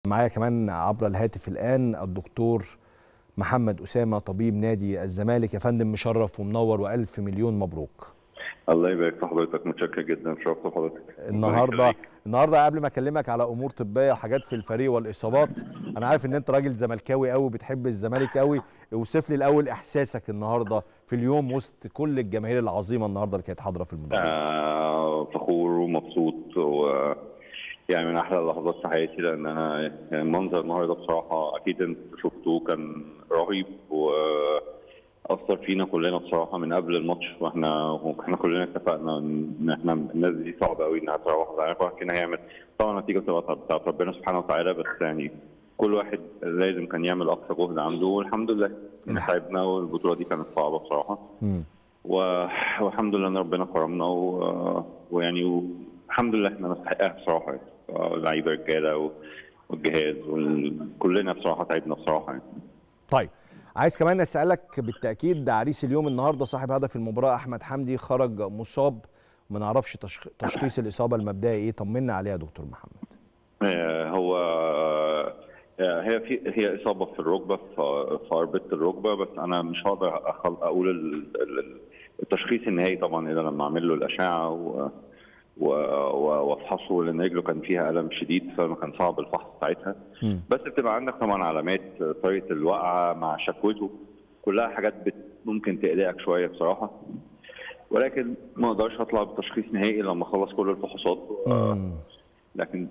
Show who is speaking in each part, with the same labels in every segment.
Speaker 1: معايا كمان عبر الهاتف الان الدكتور محمد اسامه طبيب نادي الزمالك يا فندم مشرف ومنور والف مليون مبروك
Speaker 2: الله يبارك في حضرتك متشكر جدا شرفت حضرتك
Speaker 1: النهارده النهارده قبل ما اكلمك على امور طبيه وحاجات في الفريق والاصابات انا عارف ان انت راجل زملكاوي قوي بتحب الزمالك قوي اوصف لي الاول احساسك النهارده في اليوم وسط كل الجماهير العظيمه النهارده اللي كانت حاضره في المدرج
Speaker 2: آه فخور ومبسوط و يعني من احلى اللحظات في حياتي لان انا يعني المنظر النهارده بصراحه اكيد انت شفته كان رهيب و اثر فينا كلنا بصراحه من قبل الماتش واحنا واحنا كلنا اتفقنا ان احنا الناس دي صعبه قوي انها تروح عارف كان هيعمل طبعا النتيجه بتبقى بتاعت ربنا سبحانه وتعالى بس يعني كل واحد لازم كان يعمل اقصى جهد عنده والحمد لله تعبنا والبطوله دي كانت صعبه بصراحه و... والحمد لله ان ربنا كرمنا و... ويعني الحمد لله احنا نستحقها بصراحه يعني اللعيبه رجاله والجهاز وكلنا بصراحه تعبنا بصراحه يعني.
Speaker 1: طيب عايز كمان اسالك بالتاكيد عريس اليوم النهارده صاحب هدف المباراه احمد حمدي خرج مصاب ما نعرفش تشخ... تشخيص الاصابه المبدئي ايه طمنا عليها يا دكتور محمد
Speaker 2: هو هي في هي اصابه في الركبه في اربطه الركبه بس انا مش هقدر اقول التشخيص النهائي طبعا الا لما اعمل له الاشعه و وافحصه لان رجله كان فيها الم شديد فكان صعب الفحص ساعتها بس بتبقى عندك طبعا علامات طريقه الوقعه مع شكوته كلها حاجات ممكن تقلقك شويه بصراحه ولكن ما اقدرش اطلع بتشخيص نهائي لما اخلص كل الفحوصات لكن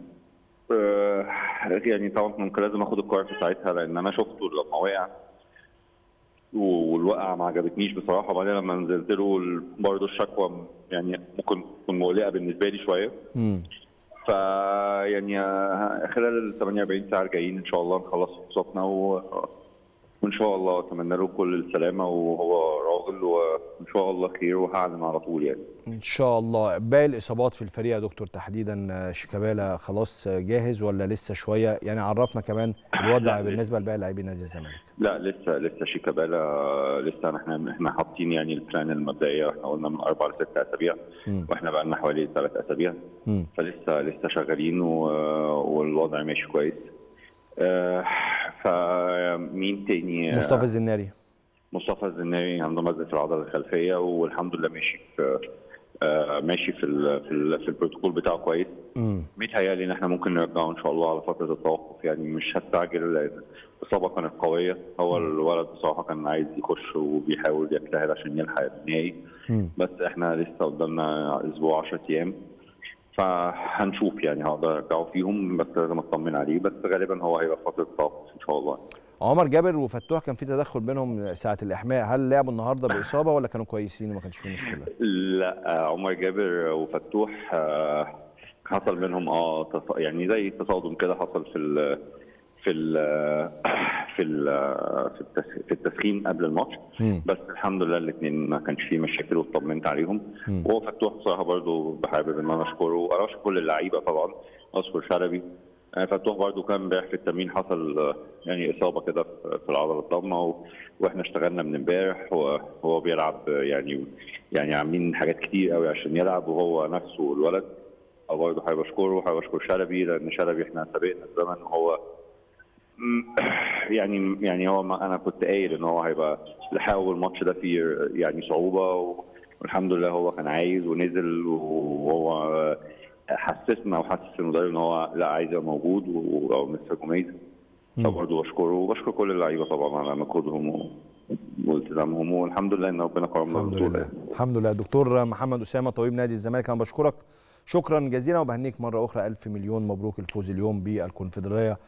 Speaker 2: يعني طبعا ممكن لازم اخد القرار في ساعتها لان انا شفته لما وقع والوقعه ما عجبتنيش بصراحه وبعدين لما نزلت له برضه الشكوى يعني ممكن تكون مقلقه بالنسبه لي شويه ف يعني خلال ال 48 ساعه الجايين ان شاء الله نخلص فحوصاتنا و... وان شاء الله اتمنى له كل السلامه وهو راجل وان شاء الله خير وهعلن على طول يعني
Speaker 1: ان شاء الله باقي الاصابات في الفريق يا دكتور تحديدا شيكابالا خلاص جاهز ولا لسه شويه يعني عرفنا كمان الوضع بالنسبه لباقي لاعبين نادي الزمالك
Speaker 2: لا لسه لسه شيكابالا لسه احنا احنا حاطين يعني البلان المبدئيه احنا قلنا من اربع لست اسابيع واحنا بقى لنا حوالي ثلاث اسابيع فلسه لسه شغالين و... والوضع ماشي كويس آه فمين تاني
Speaker 1: مصطفى الزناري
Speaker 2: مصطفى الزناري عنده مزق في العضله الخلفيه والحمد لله ماشي في آه ماشي في ال في, ال في البروتوكول بتاعه كويس متهيألي ان احنا ممكن نرجعه ان شاء الله على فتره التوقف يعني مش هستعجل لان الاصابه كانت قويه هو الولد بصراحه كان عايز يخش وبيحاول يجتهد عشان يلحق النهائي بس احنا لسه قدامنا اسبوع 10 ايام فهنشوف يعني هقدر ارجعه فيهم بس لازم اطمن عليه بس غالبا هو هيبقى فتره توقف ان شاء الله
Speaker 1: عمر جابر وفتوح كان في تدخل بينهم ساعه الاحماء هل لعبوا النهارده باصابه ولا كانوا كويسين وما كانش في مشكله؟
Speaker 2: لا عمر جابر وفتوح حصل منهم اه يعني زي تصادم كده حصل في ال في ال في ال في التسخين قبل الماتش بس الحمد لله الاثنين ما كانش فيه مشاكل واطمنت عليهم وهو فتوح بصراحه برضه بحابب ان انا اشكره وانا اشكر كل اللعيبه طبعا اشكر شلبي فتوح برضه كان امبارح في التمرين حصل يعني اصابه كده في العضله الضمه واحنا اشتغلنا من امبارح وهو بيلعب يعني يعني عاملين حاجات كتير قوي عشان يلعب وهو نفسه الولد برضه حابب اشكره وحابب اشكر شلبي لان شلبي احنا سابقنا الزمن وهو يعني يعني هو ما انا كنت قايل ان هو هيبقى لحقه الماتش ده فيه يعني صعوبه والحمد لله هو كان عايز ونزل وهو حسسنا وحسس المدرب ان هو لا عايز يبقى موجود او مستر جوميز فبرضه بشكره وبشكر كل اللعيبه طبعا على مجهودهم والتزامهم والحمد لله ان ربنا كرمنا
Speaker 1: بالبطوله الحمد لله دكتور محمد اسامه طبيب نادي الزمالك انا بشكرك شكرا جزيلا وبهنيك مره اخرى الف مليون مبروك الفوز اليوم بالكونفدراليه